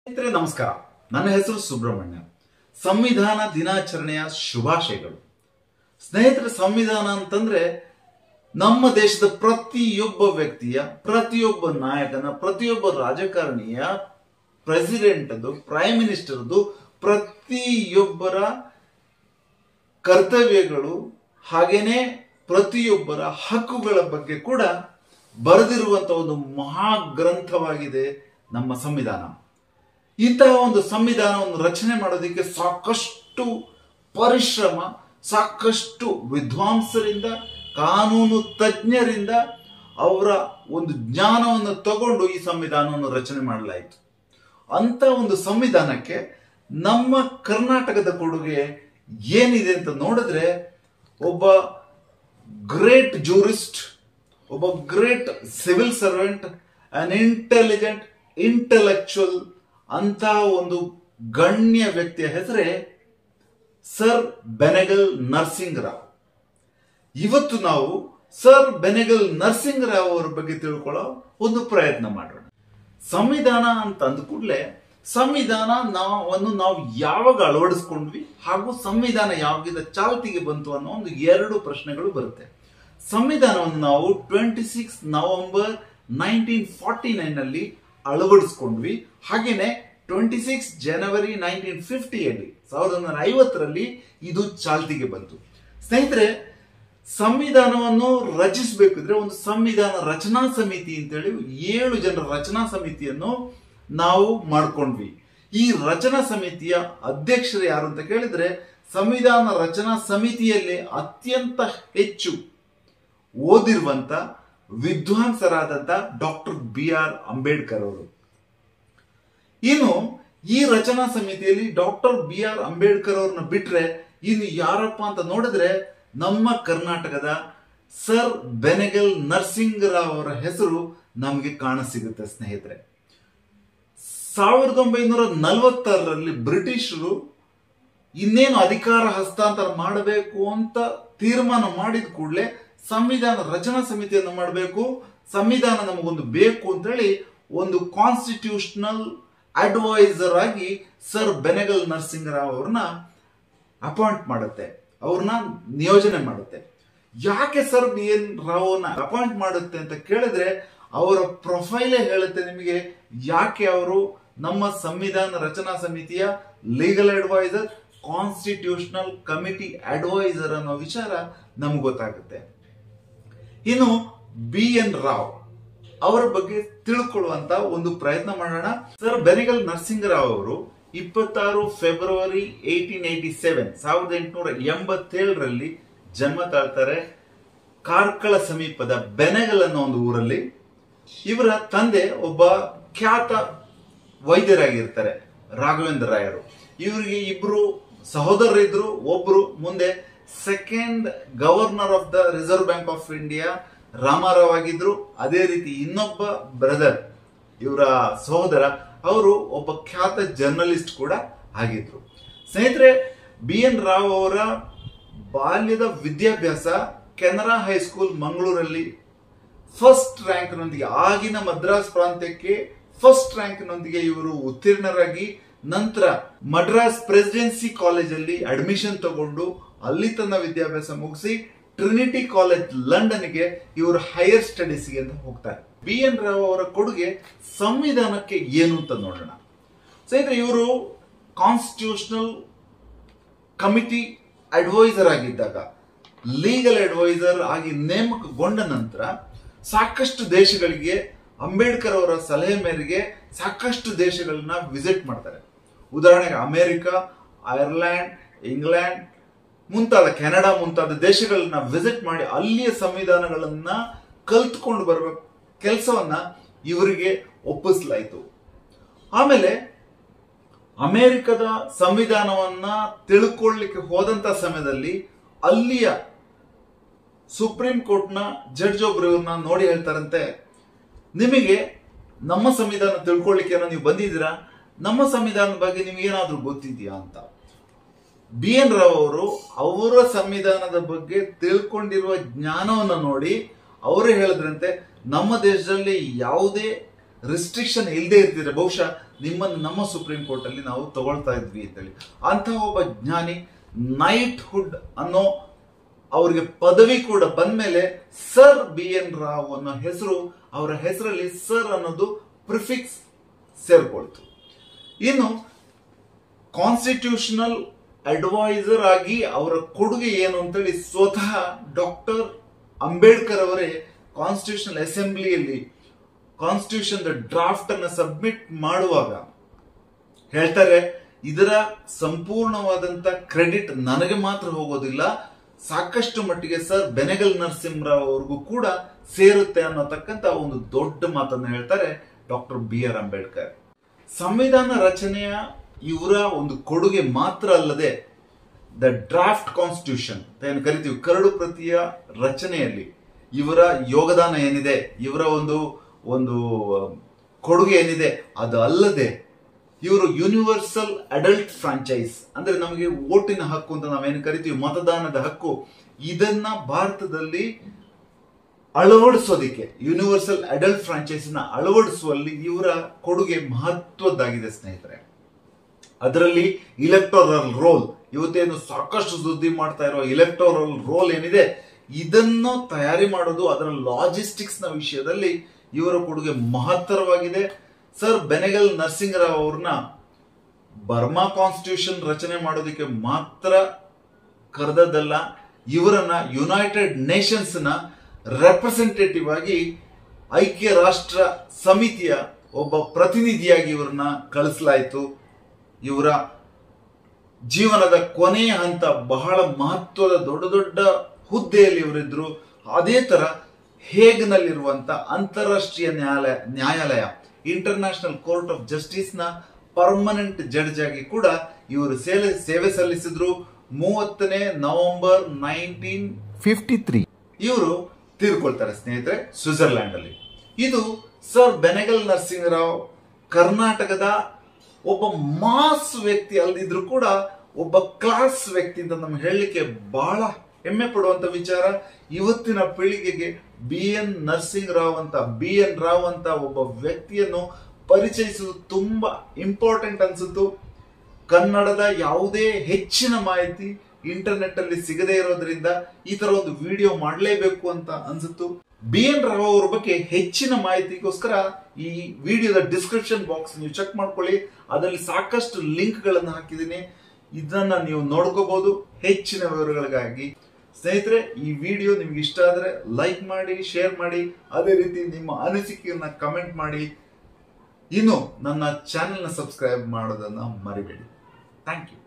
ಸ್ನೇಹಿತರೆ ನಮಸ್ಕಾರ ನನ್ನ ಹೆಸರು ಸುಬ್ರಹ್ಮಣ್ಯ ಸಂವಿಧಾನ ದಿನಾಚರಣೆಯ ಶುಭಾಶಯಗಳು ಸ್ನೇಹಿತರೆ ಸಂವಿಧಾನ ಅಂತಂದ್ರೆ ನಮ್ಮ ದೇಶದ ಪ್ರತಿಯೊಬ್ಬ ವ್ಯಕ್ತಿಯ ಪ್ರತಿಯೊಬ್ಬ ನಾಯಕನ ಪ್ರತಿಯೊಬ್ಬ ರಾಜಕಾರಣಿಯ ಪ್ರೆಸಿಡೆಂಟದು ಪ್ರೈಮ್ ಮಿನಿಸ್ಟರ್ದು ಪ್ರತಿಯೊಬ್ಬರ ಕರ್ತವ್ಯಗಳು ಹಾಗೇನೆ ಪ್ರತಿಯೊಬ್ಬರ ಹಕ್ಕುಗಳ ಬಗ್ಗೆ ಕೂಡ ಬರೆದಿರುವಂತಹ ಒಂದು ಮಹಾ ಗ್ರಂಥವಾಗಿದೆ ನಮ್ಮ ಸಂವಿಧಾನ ಇಂತಹ ಒಂದು ಸಂವಿಧಾನವನ್ನು ರಚನೆ ಮಾಡೋದಕ್ಕೆ ಸಾಕಷ್ಟು ಪರಿಶ್ರಮ ಸಾಕಷ್ಟು ವಿದ್ವಾಂಸರಿಂದ ಕಾನೂನು ತಜ್ಞರಿಂದ ಅವರ ಒಂದು ಜ್ಞಾನವನ್ನು ತಗೊಂಡು ಈ ಸಂವಿಧಾನವನ್ನು ರಚನೆ ಮಾಡಲಾಯಿತು ಅಂತ ಒಂದು ಸಂವಿಧಾನಕ್ಕೆ ನಮ್ಮ ಕರ್ನಾಟಕದ ಕೊಡುಗೆ ಏನಿದೆ ಅಂತ ನೋಡಿದ್ರೆ ಒಬ್ಬ ಗ್ರೇಟ್ ಜೂರಿಸ್ಟ್ ಒಬ್ಬ great civil servant an intelligent intellectual ಅಂತ ಒಂದು ಗಣ್ಯ ವ್ಯಕ್ತಿಯ ಹೆಸರೇ ಸರ್ ಬೆನೆಗಲ್ ನರ್ಸಿಂಗ್ ರಾವ್ ಇವತ್ತು ನಾವು ಸರ್ ಬೆನೆಗಲ್ ನರ್ಸಿಂಗ್ ರಾವ್ ಅವರ ಬಗ್ಗೆ ತಿಳ್ಕೊಳ್ಳೋ ಒಂದು ಪ್ರಯತ್ನ ಮಾಡೋಣ ಸಂವಿಧಾನ ಅಂತ ಅಂದ ಕೂಡಲೇ ಸಂವಿಧಾನ ನಾವನ್ನು ನಾವು ಯಾವಾಗ ಅಳವಡಿಸ್ಕೊಂಡ್ವಿ ಹಾಗೂ ಸಂವಿಧಾನ ಯಾವಾಗಿಂದ ಚಾಲ್ತಿಗೆ ಬಂತು ಅನ್ನೋ ಒಂದು ಎರಡು ಪ್ರಶ್ನೆಗಳು ಬರುತ್ತೆ ಸಂವಿಧಾನವನ್ನು ನಾವು twenty six November nineteen forty nine ಅಲ್ಲಿ ಅಳವಡಿಸ್ಕೊಂಡ್ವಿ ಹಾಗೇನೆ ಟ್ವೆಂಟಿ ಸಿಕ್ಸ್ ಜನವರಿ ನೈನ್ಟೀನ್ ಫಿಫ್ಟಿಯಲ್ಲಿ ಸಾವಿರದ ಒಂಬೈನೂರ ಐವತ್ತರಲ್ಲಿ ಇದು ಚಾಲ್ತಿಗೆ ಬಂತು ಸ್ನೇಹಿತರೆ ಸಂವಿಧಾನವನ್ನು ರಚಿಸಬೇಕಿದ್ರೆ ಒಂದು ಸಂವಿಧಾನ ರಚನಾ ಸಮಿತಿ ಅಂತೇಳಿ ಏಳು ಜನರ ರಚನಾ ಸಮಿತಿಯನ್ನು ನಾವು ಮಾಡ್ಕೊಂಡ್ವಿ ಈ ರಚನಾ ಸಮಿತಿಯ ಅಧ್ಯಕ್ಷರು ಯಾರು ಅಂತ ಕೇಳಿದ್ರೆ ಸಂವಿಧಾನ ರಚನಾ ಸಮಿತಿಯಲ್ಲಿ ಅತ್ಯಂತ ಹೆಚ್ಚು ಓದಿರುವಂತ ವಿದ್ವಾಂಸರಾದಂತ ಡಾಕ್ಟರ್ ಬಿ ಆರ್ ಅಂಬೇಡ್ಕರ್ ಅವರು ಇನ್ನು ಈ ರಚನಾ ಸಮಿತಿಯಲ್ಲಿ ಡಾಕ್ಟರ್ ಬಿ ಆರ್ ಅಂಬೇಡ್ಕರ್ ಅವ್ರನ್ನ ಬಿಟ್ರೆ ಇನ್ನು ಯಾರಪ್ಪ ಅಂತ ನೋಡಿದ್ರೆ ನಮ್ಮ ಕರ್ನಾಟಕದ ಸರ್ ಬೆನೆಗಲ್ ನರ್ಸಿಂಗ್ ರಾವ್ ಅವರ ಹೆಸರು ನಮಗೆ ಕಾಣಸಿಗುತ್ತೆ ಸ್ನೇಹಿತರೆ ಸಾವಿರದ ಒಂಬೈನೂರ ನಲವತ್ತಾರರಲ್ಲಿ ಬ್ರಿಟಿಷರು ಇನ್ನೇನು ಅಧಿಕಾರ ಹಸ್ತಾಂತರ ಮಾಡಬೇಕು ಅಂತ ತೀರ್ಮಾನ ಮಾಡಿದ ಕೂಡಲೇ ಸಂವಿಧಾನ ರಚನಾ ಸಮಿತಿಯನ್ನು ಮಾಡಬೇಕು ಸಂವಿಧಾನ ನಮಗೊಂದು ಬೇಕು ಅಂತೇಳಿ ಒಂದು ಕಾನ್ಸ್ಟಿಟ್ಯೂಷನಲ್ ಅಡ್ವೈಸರ್ ಆಗಿ ಸರ್ ಬೆನೆಗಲ್ ನರ್ಸಿಂಗ್ ರಾವ್ ಅವ್ರನ್ನ ಅಪಾಯಿಂಟ್ ಮಾಡುತ್ತೆ ಅವ್ರನ್ನ ನಿಯೋಜನೆ ಮಾಡುತ್ತೆ ಯಾಕೆ ಸರ್ ಬಿ ಎನ್ ರಾವ್ನ ಅಪಾಯಿಂಟ್ ಮಾಡುತ್ತೆ ಅಂತ ಕೇಳಿದ್ರೆ ಅವರ ಪ್ರೊಫೈಲೇ ಹೇಳುತ್ತೆ ನಿಮಗೆ ಯಾಕೆ ಅವರು ನಮ್ಮ ಸಂವಿಧಾನ ರಚನಾ ಸಮಿತಿಯ legal adviser constitutional committee adviser ಅನ್ನೋ ವಿಚಾರ ನಮ್ಗೆ ಗೊತ್ತಾಗುತ್ತೆ ಇನ್ನು ಬಿ ಎನ್ ರಾವ್ ಅವರ ಬಗ್ಗೆ ತಿಳ್ಕೊಳ್ಳುವಂತ ಒಂದು ಪ್ರಯತ್ನ ಮಾಡೋಣ ಸರ್ ಬೆನೆಗಲ್ ನರಸಿಂಗ ರಾವ್ ಅವರು ಇಪ್ಪತ್ತಾರು ಫೆಬ್ರವರಿ ಏಟೀನ್ ಏಟಿ ಸೆವೆನ್ ಸಾವಿರದ ಎಂಟುನೂರ ಎಂಬತ್ತೇಳರಲ್ಲಿ ಜನ್ಮ ತಾಳ್ತಾರೆ ಕಾರ್ಕಳ ಸಮೀಪದ ಬೆನೆಗಲ್ ಅನ್ನೋ ಒಂದು ಊರಲ್ಲಿ ಇವರ ತಂದೆ ಒಬ್ಬ ಖ್ಯಾತ ವೈದ್ಯರಾಗಿರ್ತಾರೆ ರಾಘವೇಂದ್ರ ರಾಯರು ಇವರಿಗೆ ಇಬ್ರು ಸಹೋದರರಿದ್ರು ಒಬ್ರು ಮುಂದೆ second governor of the Reserve Bank of India Ramarao ಆಗಿದ್ರು ಅದೇ ರೀತಿ ಇನ್ನೊಬ್ಬ ಬ್ರದರ್ ಇವರ ಸಹೋದರ ಅವರು ಒಬ್ಬ ಖ್ಯಾತ ಜರ್ನಲಿಸ್ಟ್ ಕೂಡ ಆಗಿದ್ರು ಸ್ನೇಹಿತರೆ ಬಿ ಎನ್ ರಾವ್ ಅವರ ಬಾಲ್ಯದ ವಿದ್ಯಾಭ್ಯಾಸ ಕೆನರಾ ಹೈಸ್ಕೂಲ್ ಮಂಗಳೂರಲ್ಲಿ ಫಸ್ಟ್ ರ್ಯಾಂಕ್ನೊಂದಿಗೆ ಆಗಿನ ಮದ್ರಾಸ್ ಪ್ರಾಂತ್ಯಕ್ಕೆ ಫಸ್ಟ್ ರ್ಯಾಂಕ್ನೊಂದಿಗೆ ಇವರು ಉತ್ತೀರ್ಣರಾಗಿ ನಂತರ ಮಡ್ರಾಸ್ ಪ್ರೆಸಿಡೆನ್ಸಿ ಕಾಲೇಜಲ್ಲಿ ಅಡ್ಮಿಷನ್ ತಗೊಂಡು ಅಲ್ಲಿ ತನ್ನ ವಿದ್ಯಾಭ್ಯಾಸ ಮುಗಿಸಿ ಟ್ರಿನಿಟಿ ಕಾಲೇಜ್ ಲಂಡನ್ಗೆ ಇವರು ಹೈಯರ್ ಸ್ಟಡೀಸ್ಗೆ ಅಂತ ಹೋಗ್ತಾರೆ ಬಿ ಎನ್ ರಾವ್ ಅವರ ಕೊಡುಗೆ ಸಂವಿಧಾನಕ್ಕೆ ಏನು ಅಂತ ನೋಡೋಣ ಸ್ನೇಹಿತರೆ ಇವರು ಕಾನ್ಸ್ಟಿಟ್ಯೂಷನಲ್ ಕಮಿಟಿ ಅಡ್ವೈಸರ್ ಆಗಿದ್ದಾಗ ಲೀಗಲ್ ಅಡ್ವೈಸರ್ ಆಗಿ ನೇಮಕಗೊಂಡ ನಂತರ ಸಾಕಷ್ಟು ದೇಶಗಳಿಗೆ ಅಂಬೇಡ್ಕರ್ ಅವರ ಸಲಹೆ ಮೇರೆಗೆ ಸಾಕಷ್ಟು ದೇಶಗಳನ್ನ ವಿಸಿಟ್ ಮಾಡ್ತಾರೆ ಉದಾಹರಣೆಗೆ ಅಮೆರಿಕ ಐರ್ಲ್ಯಾಂಡ್ ಇಂಗ್ಲೆಂಡ್ ಮುಂತಾದ ಕೆನಡಾ ಮುಂತಾದ ದೇಶಗಳನ್ನ ವಿಸಿಟ್ ಮಾಡಿ ಅಲ್ಲಿಯ ಸಂವಿಧಾನಗಳನ್ನ ಕಲ್ತ್ಕೊಂಡು ಬರಬೇಕು ಕೆಲಸವನ್ನ ಇವರಿಗೆ ಒಪ್ಪಿಸಲಾಯಿತು ಆಮೇಲೆ ಅಮೆರಿಕದ ಸಂವಿಧಾನವನ್ನ ತಿಳ್ಕೊಳ್ಳಿಕ್ಕೆ ಹೋದಂತ ಸಮಯದಲ್ಲಿ ಅಲ್ಲಿಯ ಸುಪ್ರೀಂ ಕೋರ್ಟ್ನ ಜಡ್ಜ್ ಒಬ್ರು ಇವ್ರನ್ನ ನೋಡಿ ಹೇಳ್ತಾರಂತೆ ನಿಮಗೆ ನಮ್ಮ ಸಂವಿಧಾನ ತಿಳ್ಕೊಳ್ಳಿಕ್ಕೆ ಏನೋ ನೀವು ಬಂದಿದ್ದೀರಾ ನಮ್ಮ ಸಂವಿಧಾನದ ಬಗ್ಗೆ ನಿಮಗೇನಾದ್ರೂ ಗೊತ್ತಿದೆಯಾ ಅಂತ ಬಿ ಎನ್ ರಾವ್ ಅವರು ಅವರ ಸಂವಿಧಾನದ ಬಗ್ಗೆ ತಿಳ್ಕೊಂಡಿರುವ ಜ್ಞಾನವನ್ನು ನೋಡಿ ಅವರೇ ಹೇಳಿದ್ರಂತೆ ನಮ್ಮ ದೇಶದಲ್ಲಿ ಯಾವುದೇ ರಿಸ್ಟ್ರಿಕ್ಷನ್ ಇಲ್ಲದೆ ಇರ್ತಿದ್ರೆ ಬಹುಶಃ ನಿಮ್ಮನ್ನು ನಮ್ಮ ಸುಪ್ರೀಂ ಕೋರ್ಟ್ ಅಲ್ಲಿ ನಾವು ತಗೊಳ್ತಾ ಇದ್ವಿ ಅಂತೇಳಿ ಅಂತಹ ಒಬ್ಬ ಜ್ಞಾನಿ ನೈಟ್ ಹುಡ್ ಅನ್ನೋ ಅವರಿಗೆ ಪದವಿ ಕೂಡ ಬಂದ್ಮೇಲೆ ಸರ್ ಬಿ ಎನ್ ರಾವ್ ಅನ್ನೋ ಹೆಸರು ಅವರ ಹೆಸರಲ್ಲಿ ಸರ್ ಅನ್ನೋದು ಪ್ರಿಫಿಕ್ಸ್ ಸೇರ್ಕೊಳ್ತು ಇನ್ನು ಕಾನ್ಸ್ಟಿಟ್ಯೂಷನಲ್ ಅಡ್ವೈಸರ್ ಆಗಿ ಅವರ ಕೊಡುಗೆ ಏನು ಅಂತೇಳಿ ಸ್ವತಃ ಡಾಕ್ಟರ್ ಅಂಬೇಡ್ಕರ್ ಅವರೇ ಕಾನ್ಸ್ಟಿಟ್ಯೂಷನಲ್ ಅಸೆಂಬ್ಲಿಯಲ್ಲಿ ಕಾನ್ಸ್ಟಿಟ್ಯೂಷನ್ ಡ್ರಾಫ್ಟ್ ಅನ್ನ ಸಬ್ಮಿಟ್ ಮಾಡುವಾಗ ಹೇಳ್ತಾರೆ ಇದರ ಸಂಪೂರ್ಣವಾದಂತ ಕ್ರೆಡಿಟ್ ನನಗೆ ಮಾತ್ರ ಹೋಗೋದಿಲ್ಲ ಸಾಕಷ್ಟು ಮಟ್ಟಿಗೆ ಸರ್ ಬೆನೆಗಲ್ ನರಸಿಂಹರಾವ್ ಅವ್ರಿಗೂ ಕೂಡ ಸೇರುತ್ತೆ ಅನ್ನೋತಕ್ಕಂತ ಒಂದು ದೊಡ್ಡ ಮಾತನ್ನ ಹೇಳ್ತಾರೆ ಡಾಕ್ಟರ್ ಬಿ ಆರ್ ಅಂಬೇಡ್ಕರ್ ಸಂವಿಧಾನ ರಚನೆಯ ಇವರ ಒಂದು ಕೊಡುಗೆ ಮಾತ್ರ ಅಲ್ಲದೆ ದ ಡ್ರಾಫ್ಟ್ ಕಾನ್ಸ್ಟಿಟ್ಯೂಷನ್ ಏನು ಕರಿತೀವಿ ಕರಡು ಪ್ರತಿಯ ರಚನೆಯಲ್ಲಿ ಇವರ ಯೋಗದಾನ ಏನಿದೆ ಇವರ ಒಂದು ಒಂದು ಕೊಡುಗೆ ಏನಿದೆ ಅದು ಅಲ್ಲದೆ ಇವರು ಯೂನಿವರ್ಸಲ್ ಅಡಲ್ಟ್ ಫ್ರಾಂಚೈಸ್ ಅಂದ್ರೆ ನಮಗೆ ಓಟಿನ ಹಕ್ಕು ಅಂತ ನಾವೇನು ಕರಿತೀವಿ ಮತದಾನದ ಹಕ್ಕು ಇದನ್ನ ಭಾರತದಲ್ಲಿ ಅಳವಡಿಸೋದಿಕ್ಕೆ ಯೂನಿವರ್ಸಲ್ ಅಡಲ್ಟ್ ಫ್ರಾಂಚೈಸಿನ ಅಳವಡಿಸುವಲ್ಲಿ ಇವರ ಕೊಡುಗೆ ಮಹತ್ವದ್ದಾಗಿದೆ ಸ್ನೇಹಿತರೆ ಅದರಲ್ಲಿ ಇಲೆಕ್ಟೋರಲ್ ರೋಲ್ ಇವತ್ತೇನು ಸಾಕಷ್ಟು ಸುದ್ದಿ ಮಾಡ್ತಾ ಇರೋ ಇಲೆಕ್ಟೋರಲ್ ರೋಲ್ ಏನಿದೆ ಇದನ್ನು ತಯಾರಿ ಮಾಡೋದು ಅದರ ಲಾಜಿಸ್ಟಿಕ್ಸ್ ನ ವಿಷಯದಲ್ಲಿ ಇವರ ಕೊಡುಗೆ ಮಹತ್ತರವಾಗಿದೆ ಸರ್ ಬೆನೆಗಲ್ ನರಸಿಂಗರಾವ್ ಅವ್ರನ್ನ ಬರ್ಮಾ ಕಾನ್ಸ್ಟಿಟ್ಯೂಷನ್ ರಚನೆ ಮಾಡೋದಕ್ಕೆ ಮಾತ್ರ ಕರೆದದ್ದಲ್ಲ ಇವರನ್ನ ಯುನೈಟೆಡ್ ನೇಷನ್ಸ್ ನ ರೆಪ್ರೆಸೆಂಟೇಟಿವ್ ಆಗಿ ಐಕ್ಯ ರಾಷ್ಟ್ರ ಸಮಿತಿಯ ಒಬ್ಬ ಪ್ರತಿನಿಧಿಯಾಗಿ ಇವರನ್ನ ಕಳಿಸಲಾಯಿತು ಇವರ ಜೀವನದ ಕೊನೆಯ ಹಂತ ಬಹಳ ಮಹತ್ವದ ದೊಡ್ಡ ದೊಡ್ಡ ಹುದ್ದೆಯಲ್ಲಿ ಇವರಿದ್ರು ಅದೇ ತರ ಹೇಗ್ನಲ್ಲಿರುವಂತ ಅಂತಾರಾಷ್ಟ್ರೀಯ ನ್ಯಾಯಾಲಯ ನ್ಯಾಯಾಲಯ ಇಂಟರ್ನ್ಯಾಷನಲ್ ಕೋರ್ಟ್ ಆಫ್ ಜಸ್ಟಿಸ್ ನ ಪರ್ಮನೆಂಟ್ ಜಡ್ಜ್ ಆಗಿ ಕೂಡ ಇವರು ಸೇವೆ ಸೇವೆ ಸಲ್ಲಿಸಿದ್ರು ಮೂವತ್ತನೇ ನವೆಂಬರ್ ನೈನ್ಟೀನ್ ಫಿಫ್ಟಿ ತ್ರೀ ಇವರು ತೀರ್ಕೊಳ್ತಾರೆ ಸ್ನೇಹಿತರೆ ಸ್ವಿಟ್ಜರ್ಲ್ಯಾಂಡ್ ಅಲ್ಲಿ ಇದು ಸರ್ ಬೆನೆಗಲ್ ನರಸಿಂಹರಾವ್ ಕರ್ನಾಟಕದ ಒಬ್ಬ ಮಾಸ್ ವ್ಯಕ್ತಿ ಅಲ್ಲದಿದ್ರು ಕೂಡ ಒಬ್ಬ ಕ್ಲಾಸ್ ವ್ಯಕ್ತಿ ಅಂತ ನಮ್ಗೆ ಹೇಳಲಿಕ್ಕೆ ಬಹಳ ಹೆಮ್ಮೆ ಪಡುವಂತ ವಿಚಾರ ಇವತ್ತಿನ ಪೀಳಿಗೆಗೆ ಬಿ ಎನ್ ನರಸಿಂಗ್ ರಾವ್ ಅಂತ ಬಿ ಎನ್ ರಾವ್ ಅಂತ ಒಬ್ಬ ವ್ಯಕ್ತಿಯನ್ನು ಪರಿಚಯಿಸುವುದು ತುಂಬಾ ಇಂಪಾರ್ಟೆಂಟ್ ಅನ್ಸುತ್ತು ಕನ್ನಡದ ಯಾವುದೇ ಹೆಚ್ಚಿನ ಮಾಹಿತಿ ಇಂಟರ್ನೆಟ್ ಅಲ್ಲಿ ಸಿಗದೇ ಇರೋದ್ರಿಂದ ಈ ತರ ಒಂದು ವಿಡಿಯೋ ಮಾಡಲೇಬೇಕು ಅಂತ ಅನ್ಸುತ್ತು ಬಿ ಎನ್ ರಾವ್ ಅವ್ರ ಬಗ್ಗೆ ಹೆಚ್ಚಿನ ಮಾಹಿತಿಗೋಸ್ಕರ ಈ ವಿಡಿಯೋದ ಡಿಸ್ಕ್ರಿಪ್ಷನ್ ಬಾಕ್ಸ್ ನೀವು ಚೆಕ್ ಮಾಡ್ಕೊಳ್ಳಿ ಅದರಲ್ಲಿ ಸಾಕಷ್ಟು ಲಿಂಕ್ ಗಳನ್ನು ಹಾಕಿದ್ದೀನಿ ಇದನ್ನ ನೀವು ನೋಡ್ಕೋಬಹುದು ಹೆಚ್ಚಿನ ವಿವರಗಳಿಗಾಗಿ ಸ್ನೇಹಿತರೆ ಈ ವಿಡಿಯೋ ನಿಮ್ಗೆ ಇಷ್ಟ ಆದ್ರೆ ಲೈಕ್ ಮಾಡಿ ಶೇರ್ ಮಾಡಿ ಅದೇ ರೀತಿ ನಿಮ್ಮ ಅನಿಸಿಕೆಯನ್ನ ಕಮೆಂಟ್ ಮಾಡಿ ಇನ್ನು ನನ್ನ ಚಾನೆಲ್ನ ಸಬ್ಸ್ಕ್ರೈಬ್ ಮಾಡೋದನ್ನ ಮರಿಬೇಡಿ ಥ್ಯಾಂಕ್ ಯು